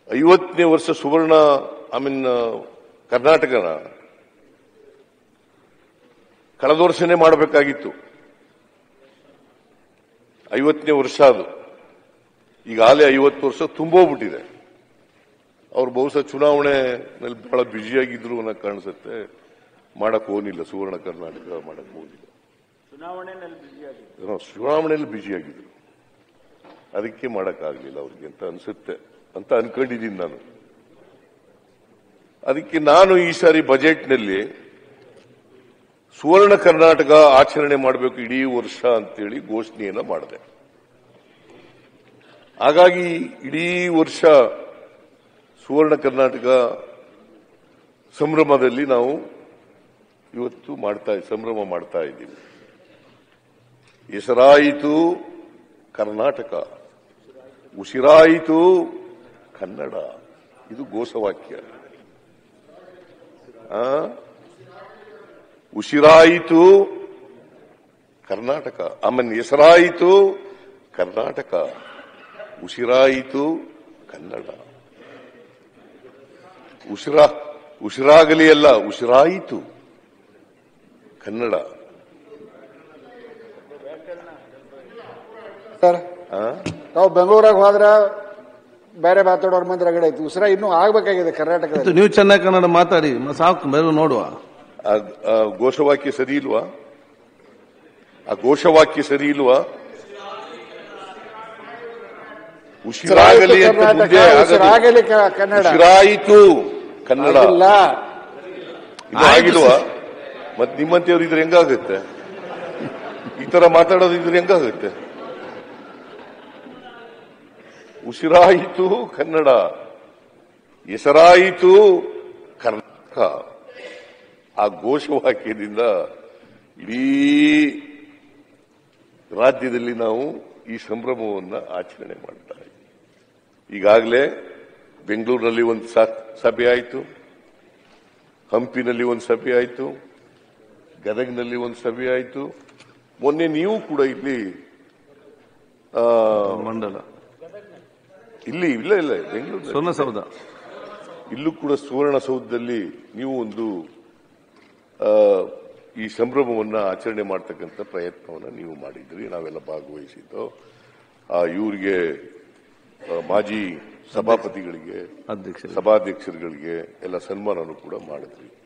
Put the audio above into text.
ಐವತ್ತನೇ ವರ್ಷ ಸುವರ್ಣ I mean ಕರ್ನಾಟಕನ ಕಳೆದ ವರ್ಷನೇ ಮಾಡಬೇಕಾಗಿತ್ತು ಐವತ್ತನೇ ವರ್ಷ ಅದು ಈಗಾಗಲೇ ಐವತ್ತು ವರ್ಷ ತುಂಬೋಗ್ಬಿಟ್ಟಿದೆ ಅವ್ರು ಬಹುಶಃ ಚುನಾವಣೆನಲ್ಲಿ ಬಹಳ ಬ್ಯುಸಿಯಾಗಿದ್ರು ಅನ್ನೋ ಕಾಣಿಸುತ್ತೆ ಮಾಡಕ್ ಹೋಗಿಲ್ಲ ಸುವರ್ಣ ಕರ್ನಾಟಕ ಮಾಡಕ್ ಹೋಗಿಲ್ಲ ಚುನಾವಣೆಯಲ್ಲಿ ಬ್ಯುಸಿಯಾಗಿದೆ ಏನೋ ಚುನಾವಣೆಯಲ್ಲಿ ಬ್ಯುಸಿಯಾಗಿದ್ರು ಅದಕ್ಕೆ ಮಾಡಕ್ಕಾಗ್ಲಿಲ್ಲ ಅವ್ರಿಗೆ ಅಂತ ಅನ್ಸುತ್ತೆ ಅಂತ ಅನ್ಕೊಂಡಿದ್ದೀನಿ ನಾನು ಅದಕ್ಕೆ ನಾನು ಈ ಸಾರಿ ಬಜೆಟ್ನಲ್ಲಿ ಸುವರ್ಣ ಕರ್ನಾಟಕ ಆಚರಣೆ ಮಾಡಬೇಕು ಇಡೀ ವರ್ಷ ಅಂತೇಳಿ ಘೋಷಣೆಯನ್ನ ಮಾಡಿದೆ ಹಾಗಾಗಿ ಇಡೀ ವರ್ಷ ಸುವರ್ಣ ಕರ್ನಾಟಕ ಸಂಭ್ರಮದಲ್ಲಿ ನಾವು ಇವತ್ತು ಮಾಡ್ತಾ ಸಂಭ್ರಮ ಮಾಡ್ತಾ ಇದ್ದೀವಿ ಹೆಸರಾಯಿತು ಕರ್ನಾಟಕ ಉಸಿರಾಯಿತು ಕನ್ನಡ ಇದು ಘೋಷವಾಕ್ಯ ಆ? ಉಸಿರಾಯಿತು ಕರ್ನಾಟಕ ಆಮೇಲೆ ಹೆಸರಾಯಿತು ಕರ್ನಾಟಕ ಉಸಿರಾಯಿತು ಕನ್ನಡ ಉಸಿರ ಉಸಿರಾಗಲಿ ಅಲ್ಲ ಉಸಿರಾಯಿತು ಕನ್ನಡ ಸರ್ ಆ? ನಾವು ಬೆಂಗಳೂರಾಗ ಹೋದ್ರ ಬೇರೆ ಮಾತಾಡೋರ್ ಮಂದಿ ರಗಡೆ ಐತಿ ಉಸಿರ ಇನ್ನೂ ಆಗ್ಬೇಕಾಗಿದೆ ಕರ್ನಾಟಕದಲ್ಲಿ ನೀವು ಚೆನ್ನಾಗಿ ಕನ್ನಡ ಮಾತಾಡಿ ಮ- ಸಾಕು ಬೇರೆ ನೋಡುವ ಆ ಆ ಘೋಷವಾಕ್ಯ ಸರಿ ಇಲ್ವಾ ಆ ಘೋಷವಾಕ್ಯ ಸರಿ ಇಲ್ವಾ ಉಸಿರಾಗಲಿ ಅಂತ ಕರ್ನಾಟಕ ಮುಂದೆ ಆಗದು. ಉಸಿರಾಗಲಿ ಕ- ಕನ್ನಡ ಉಸಿರಾಯಿತು ಕನ್ನಡ ಇಲ್ಲ ಇದು ಆಗಿಲ್ವಾ ಮತ್ ನಿಮ್ಮಂತೆಯವ್ರು ಇದ್ರೆ ಹೆಂಗಾಗುತ್ತೆ ಈ ತರ ಮಾತಾಡೋದು ಇದ್ರೆ ಹೆಂಗಾಗುತ್ತೆ ಉಸಿರಾಯಿತು ಕನ್ನಡ ಹೆಸರಾಯಿತು ಕರ್ನಾಟಕ ಆ ಘೋಷವಾಕ್ಯದಿಂದ ಇಡೀ ರಾಜ್ಯದಲ್ಲಿ ನಾವು ಈ ಸಂಭ್ರಮವನ್ನು ಆಚರಣೆ ಮಾಡ್ತಾ ಇದ್ದೀವಿ ಈಗಾಗಲೇ ಬೆಂಗಳೂರಿನಲ್ಲಿ ಒಂದು ಸ- ಸಭೆ ಆಯಿತು ಹಂಪಿನಲ್ಲಿ ಒಂದು ಸಭೆ ಆಯಿತು ಗದಗ್ನಲ್ಲಿ ಒಂದು ಸಭೆ ಆಯಿತು ಮೊನ್ನೆ ನೀವು ಕೂಡ ಇಲ್ಲಿ ಆ, ಮಂಡಲ ಇಲ್ಲಿ ಇಲ್ಲ ಇಲ್ಲ ಬೆಂಗಳೂರು ಸ್ವರ್ಣಸೌಧ ಇಲ್ಲೂ ಕೂಡ ಸುವರ್ಣಸೌಧದಲ್ಲಿ ನೀವು ಒಂದು ಆ, ಈ ಸಂಭ್ರಮವನ್ನ ಆಚರಣೆ ಮಾಡ್ತಕ್ಕಂಥ ಪ್ರಯತ್ನವನ್ನ ನೀವು ಮಾಡಿದ್ರಿ ನಾವೆಲ್ಲ ಭಾಗವಹಿಸಿದ್ದು ಆ, ಇವರಿಗೆ ಆ, ಮಾಜಿ ಸಭಾಪತಿಗಳಿಗೆ ಅಧ್ಯಕ್ಷ ಸಭಾಧ್ಯಕ್ಷರುಗಳಿಗೆ ಎಲ್ಲ ಸನ್ಮಾನನೂ ಕೂಡ ಮಾಡಿದ್ವಿ